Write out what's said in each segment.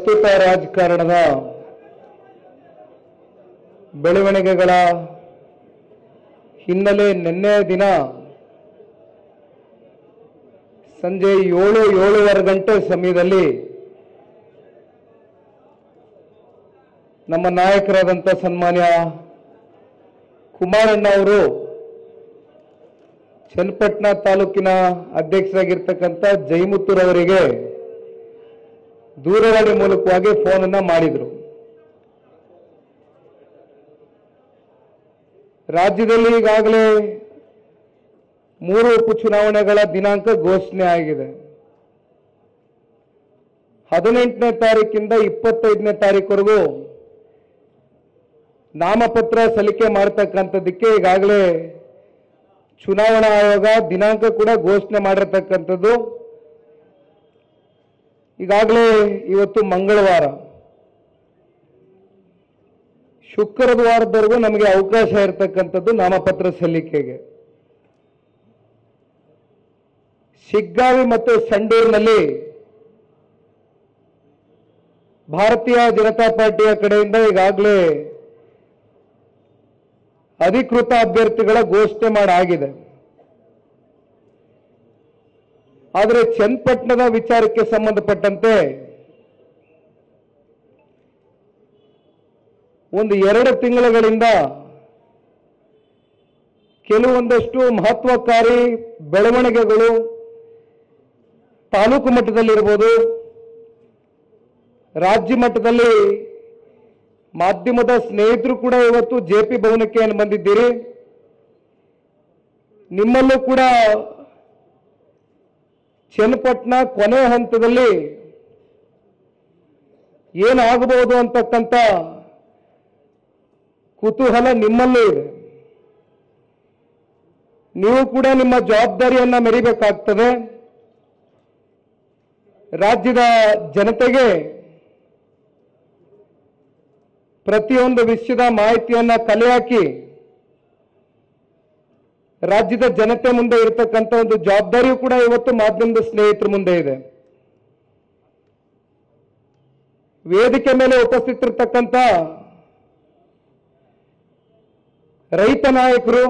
ಪ್ರಸ್ತುತ ರಾಜಕಾರಣದ ಬೆಳವಣಿಗೆಗಳ ಹಿನ್ನೆಲೆ ನಿನ್ನೆ ದಿನ ಸಂಜೆ ಏಳು ಏಳೂವರೆ ಗಂಟೆ ಸಮಯದಲ್ಲಿ ನಮ್ಮ ನಾಯಕರಾದಂಥ ಸನ್ಮಾನ್ಯ ಕುಮಾರಣ್ಣ ಅವರು ಚನ್ನಪಟ್ಟಣ ತಾಲೂಕಿನ ಅಧ್ಯಕ್ಷರಾಗಿರ್ತಕ್ಕಂಥ ಜೈಮುತ್ತೂರವರಿಗೆ ದೂರವಾಣಿ ಮೂಲಕವಾಗಿ ಫೋನನ್ನ ಮಾಡಿದ್ರು ರಾಜ್ಯದಲ್ಲಿ ಈಗಾಗಲೇ ಮೂರು ಉಪಚುನಾವಣೆಗಳ ದಿನಾಂಕ ಘೋಷಣೆ ಆಗಿದೆ ಹದಿನೆಂಟನೇ ತಾರೀಕಿಂದ ಇಪ್ಪತ್ತೈದನೇ ತಾರೀಕುವರೆಗೂ ನಾಮಪತ್ರ ಸಲ್ಲಿಕೆ ಮಾಡತಕ್ಕಂಥದ್ದಕ್ಕೆ ಈಗಾಗಲೇ ಚುನಾವಣಾ ಆಯೋಗ ದಿನಾಂಕ ಕೂಡ ಘೋಷಣೆ ಮಾಡಿರ್ತಕ್ಕಂಥದ್ದು ಈಗಾಗಲೇ ಇವತ್ತು ಮಂಗಳವಾರ ಶುಕ್ರದ ವಾರದವರೆಗೂ ನಮಗೆ ಅವಕಾಶ ಇರತಕ್ಕಂಥದ್ದು ನಾಮಪತ್ರ ಸಲ್ಲಿಕೆಗೆ ಶಿಗ್ಗಾವಿ ಮತ್ತು ಸಂಡೂರಿನಲ್ಲಿ ಭಾರತೀಯ ಜನತಾ ಪಾರ್ಟಿಯ ಕಡೆಯಿಂದ ಈಗಾಗಲೇ ಅಧಿಕೃತ ಅಭ್ಯರ್ಥಿಗಳ ಘೋಷಣೆ ಮಾಡಾಗಿದೆ ಆದರೆ ಚನ್ನಪಟ್ಟಣದ ವಿಚಾರಕ್ಕೆ ಸಂಬಂಧಪಟ್ಟಂತೆ ಒಂದು ಎರಡು ತಿಂಗಳುಗಳಿಂದ ಕೆಲವೊಂದಷ್ಟು ಮಹತ್ವಕಾರಿ ಬೆಳವಣಿಗೆಗಳು ತಾಲೂಕು ಮಟ್ಟದಲ್ಲಿರ್ಬೋದು ರಾಜ್ಯ ಮಟ್ಟದಲ್ಲಿ ಮಾಧ್ಯಮದ ಸ್ನೇಹಿತರು ಕೂಡ ಇವತ್ತು ಜೆ ಪಿ ಭವನಕ್ಕೆ ಏನು ಬಂದಿದ್ದೀರಿ ನಿಮ್ಮಲ್ಲೂ ಕೂಡ ಚನ್ನಪಟ್ಟಣ ಕೊನೆ ಹಂತದಲ್ಲಿ ಏನಾಗಬಹುದು ಅಂತಕ್ಕಂಥ ಕುತೂಹಲ ನಿಮ್ಮಲ್ಲೂ ಇದೆ ನೀವು ಕೂಡ ನಿಮ್ಮ ಜವಾಬ್ದಾರಿಯನ್ನ ಮೆರಿಬೇಕಾಗ್ತದೆ ರಾಜ್ಯದ ಜನತೆಗೆ ಪ್ರತಿಯೊಂದು ವಿಷಯದ ಮಾಹಿತಿಯನ್ನ ಕಲೆ ಹಾಕಿ ರಾಜ್ಯದ ಜನತೆ ಮುಂದೆ ಇರತಕ್ಕಂಥ ಒಂದು ಜವಾಬ್ದಾರಿಯೂ ಕೂಡ ಇವತ್ತು ಮಾಧ್ಯಮದ ಸ್ನೇಹಿತರ ಮುಂದೆ ಇದೆ ವೇದಿಕೆ ಮೇಲೆ ಉಪಸ್ಥಿತರಿರ್ತಕ್ಕಂಥ ರೈತ ನಾಯಕರು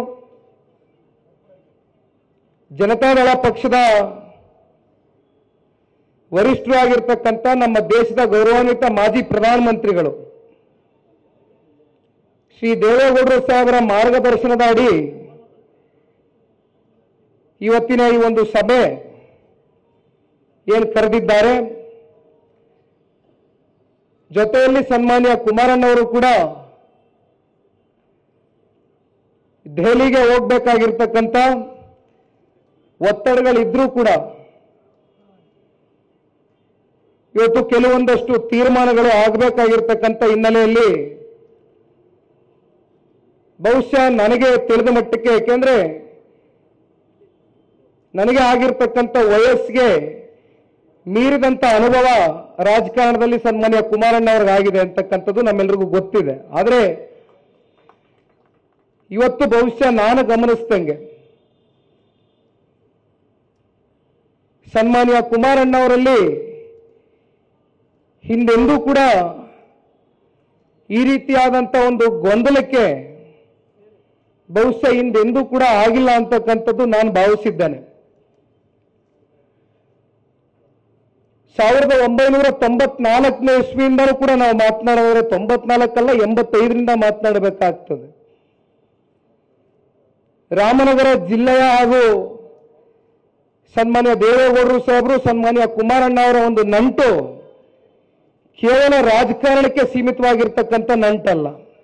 ಜನತಾದಳ ಪಕ್ಷದ ವರಿಷ್ಠರು ಆಗಿರ್ತಕ್ಕಂಥ ನಮ್ಮ ದೇಶದ ಗೌರವಾನ್ವಿತ ಮಾಜಿ ಪ್ರಧಾನಮಂತ್ರಿಗಳು ಶ್ರೀ ದೇವೇಗೌಡರು ಸಾಹೇಬರ ಮಾರ್ಗದರ್ಶನದ ಅಡಿ ಇವತ್ತಿನ ಈ ಒಂದು ಸಭೆ ಏನು ಕರೆದಿದ್ದಾರೆ ಜೊತೆಯಲ್ಲಿ ಸನ್ಮಾನ್ಯ ಕುಮಾರಣ್ಣವರು ಕೂಡ ದೆಹಲಿಗೆ ಹೋಗ್ಬೇಕಾಗಿರ್ತಕ್ಕಂಥ ಒತ್ತಡಗಳಿದ್ರೂ ಕೂಡ ಇವತ್ತು ಕೆಲವೊಂದಷ್ಟು ತೀರ್ಮಾನಗಳು ಆಗಬೇಕಾಗಿರ್ತಕ್ಕಂಥ ಹಿನ್ನೆಲೆಯಲ್ಲಿ ಬಹುಶಃ ನನಗೆ ತಿಳಿದ ಮಟ್ಟಕ್ಕೆ ಏಕೆಂದ್ರೆ ನನಗೆ ಆಗಿರ್ತಕ್ಕಂಥ ವಯಸ್ಸಿಗೆ ಮೀರಿದಂಥ ಅನುಭವ ರಾಜಕಾರಣದಲ್ಲಿ ಸನ್ಮಾನ್ಯ ಕುಮಾರಣ್ಣ ಅವ್ರಿಗಾಗಿದೆ ಅಂತಕ್ಕಂಥದ್ದು ನಮ್ಮೆಲ್ರಿಗೂ ಗೊತ್ತಿದೆ ಆದರೆ ಇವತ್ತು ಬಹುಶಃ ನಾನು ಗಮನಿಸ್ದಂಗೆ ಸನ್ಮಾನ್ಯ ಕುಮಾರಣ್ಣ ಅವರಲ್ಲಿ ಹಿಂದೆಂದೂ ಕೂಡ ಈ ರೀತಿಯಾದಂಥ ಒಂದು ಗೊಂದಲಕ್ಕೆ ಬಹುಶಃ ಹಿಂದೆಂದೂ ಕೂಡ ಆಗಿಲ್ಲ ಅಂತಕ್ಕಂಥದ್ದು ನಾನು ಭಾವಿಸಿದ್ದೇನೆ ಸಾವಿರದ ಒಂಬೈನೂರ ತೊಂಬತ್ನಾಲ್ಕನೇ ಇಸ್ವಿಯಿಂದಲೂ ಕೂಡ ನಾವು ಮಾತನಾಡಿದ್ರೆ ತೊಂಬತ್ನಾಲ್ಕಲ್ಲ ಎಂಬತ್ತೈದರಿಂದ ಮಾತನಾಡಬೇಕಾಗ್ತದೆ ರಾಮನಗರ ಜಿಲ್ಲೆಯ ಹಾಗೂ ಸನ್ಮಾನ್ಯ ದೇವೇಗೌಡರು ಸಾಹೇಬರು ಸನ್ಮಾನ್ಯ ಕುಮಾರಣ್ಣ ಅವರ ಒಂದು ನಂಟು ಕೇವಲ ರಾಜಕಾರಣಕ್ಕೆ ಸೀಮಿತವಾಗಿರ್ತಕ್ಕಂಥ ನಂಟಲ್ಲ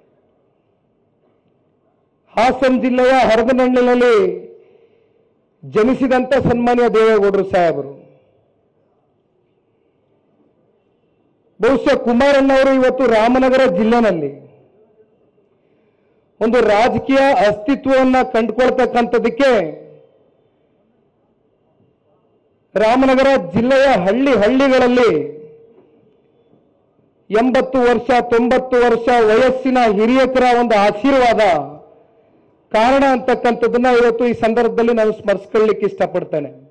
ಹಾಸನ ಜಿಲ್ಲೆಯ ಹರದನಹಳ್ಳಿನಲ್ಲಿ ಜನಿಸಿದಂಥ ಸನ್ಮಾನ್ಯ ದೇವೇಗೌಡರು ಸಾಹೇಬರು ಬಹುಶಃ ಕುಮಾರಣ್ಣವರು ಇವತ್ತು ರಾಮನಗರ ಜಿಲ್ಲೆನಲ್ಲಿ ಒಂದು ರಾಜಕೀಯ ಅಸ್ತಿತ್ವವನ್ನ ಕಂಡುಕೊಳ್ತಕ್ಕಂಥದಕ್ಕೆ ರಾಮನಗರ ಜಿಲ್ಲೆಯ ಹಳ್ಳಿ ಹಳ್ಳಿಗಳಲ್ಲಿ ಎಂಬತ್ತು ವರ್ಷ ತೊಂಬತ್ತು ವರ್ಷ ವಯಸ್ಸಿನ ಹಿರಿಯಕರ ಒಂದು ಆಶೀರ್ವಾದ ಕಾರಣ ಅಂತಕ್ಕಂಥದ್ದನ್ನ ಇವತ್ತು ಈ ಸಂದರ್ಭದಲ್ಲಿ ನಾನು ಸ್ಮರಿಸ್ಕೊಳ್ಳಿಕ್ಕೆ ಇಷ್ಟಪಡ್ತೇನೆ